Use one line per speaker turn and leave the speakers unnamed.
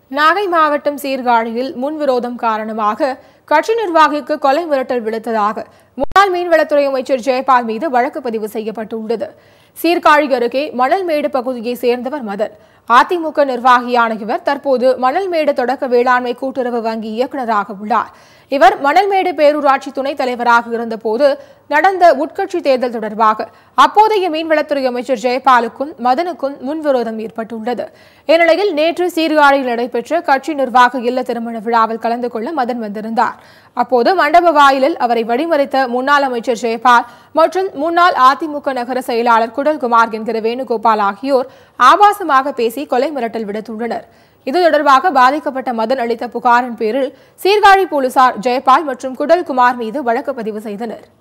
நாகை மாவட்டம் சீர்காழியில் முன்விரோதம் காரணமாக கட்சி நிர்வாகிக்கு கொலை மிரட்டல் விடுத்ததாக முன்னாள் மீன்வளத்துறை அமைச்சர் ஜெயபால் மீது வழக்கு பதிவு செய்யப்பட்டுள்ளது சீர்காழி அருகே மணல்மேடு பகுதியைச் சேர்ந்தவர் மதன் அதிமுக நிர்வாகியான இவர் தற்போது மணல்மேடு தொடக்க வேளாண்மை கூட்டுறவு வங்கி இயக்குநராக உள்ளார் இவர் மணல்மேடு பேரூராட்சி துணைத் தலைவராக இருந்தபோது நடந்த உட்கட்சி தேர்தல் தொடர்பாக அப்போதைய மீன்வளத்துறை அமைச்சர் ஜெயபாலுக்கும் மதனுக்கும் முன்விரோதம் ஏற்பட்டுள்ளது இந்நிலையில் நேற்று சீர்காழியில் நடைபெற்ற கட்சி நிர்வாக இல்ல திருமண விழாவில் கலந்து கொள்ள மதன் வந்திருந்தார் அப்போது மண்டப வாயிலில் அவரை வழிமறித்த முன்னாள் அமைச்சர் ஜெயபால் மற்றும் முன்னாள் அதிமுக நகர செயலாளர் குடல்குமார் என்கிற வேணுகோபால் ஆகியோர் ஆபாசமாக பேசி கொலை மிரட்டல் விடுத்துள்ளனர் இது தொடர்பாக பாதிக்கப்பட்ட மதன் அளித்த புகாரின் பேரில் சீர்காழி போலீசார் ஜெயபால் மற்றும் குடல்குமார் மீது வழக்கு பதிவு செய்தனர்